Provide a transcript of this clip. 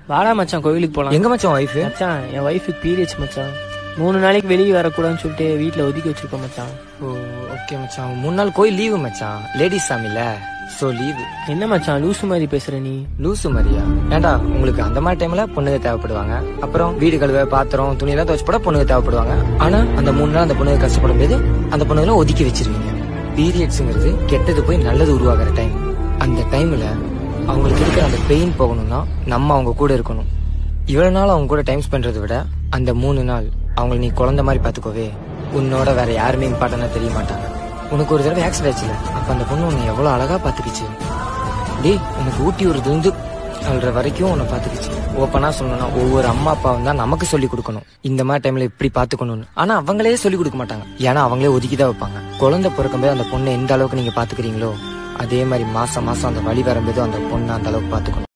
வாடா மச்சான் கோயிலுக்கு போலாம் எங்க மச்சான் ஒய்ஃப் மச்சான் என் ஒய்ஃபுக்கு பீரியட்ஸ் மச்சான் மூணு நாளைக்கு வெளியே வரக்கூடாதுன்னு சொல்லிட்டு வீட்ல ஒதுக்கி வச்சிருக்கோம் மச்சான் ஓ ஓகே மச்சான் மூணு நாள் கோயில் லீவு மச்சான் லேடிஸ் சாமில சோ லீவு என்ன மச்சான் லூசு மாதிரி பேசுற நீ லூசு மாதிரியா ஏன்டா உங்களுக்கு அந்த மாதிரி டைம்ல பொண்ணுங்க தேவைப்படுவாங்க அப்புறம் வீடு கழுவ பாத்திரம் துணி எல்லாம் துவச்சு போட பொண்ணுங்க தேவைப்படுவாங்க ஆனா அந்த மூணு நாள் அந்த பொண்ணுங்க கஷ்டப்படும் போது அந்த பொண்ணுங்களை ஒதுக்கி வச்சிருவீங்க பீரியட்ஸ்ங்கிறது கெட்டது போய் நல்லது உருவாகிற டைம் அந்த டைம்ல அவங்களுக்கு இருக்கிற அந்த பெயின் போகணும்னா நம்ம அவங்க கூட இருக்கணும் இவ்வளவு நாள் அவங்க கூட டைம் ஸ்பெண்ட்றதை விட அந்த மூணு நாள் அவங்கள நீ குழந்தை மாதிரி பாத்துக்கோவே உன்னோட வேற யாருமே இம்பார்ட்டனா தெரிய மாட்டாங்க உனக்கு ஒரு தடவை ஆக்சிடென்ட் ஆச்சுல அப்ப அந்த பொண்ணு உன்னை எவ்வளவு அழகா பாத்துக்கிச்சு டேய் உனக்கு ஊட்டி ஒரு துந்து அல்ற வரைக்கும் உன்னை பாத்துக்கிச்சு ஓப்பனா சொல்லணும்னா ஒவ்வொரு அம்மா அப்பாவும் தான் நமக்கு சொல்லி கொடுக்கணும் இந்த மாதிரி டைம்ல இப்படி பாத்துக்கணும்னு ஆனா அவங்களே சொல்லி கொடுக்க மாட்டாங்க ஏன்னா அவங்களே ஒதுக்கி தான் வைப்பாங்க குழந்தை பிறக்கும்போது அந்த பொண்ணை எந்த அளவுக்கு நீங்க பாத்துக்கிறீங்களோ அதே மாதிரி மாசம் மாசம் அந்த வழி வரும்போது அந்த பொண்ணை அந்த அளவுக்கு பாத்துக்கணும்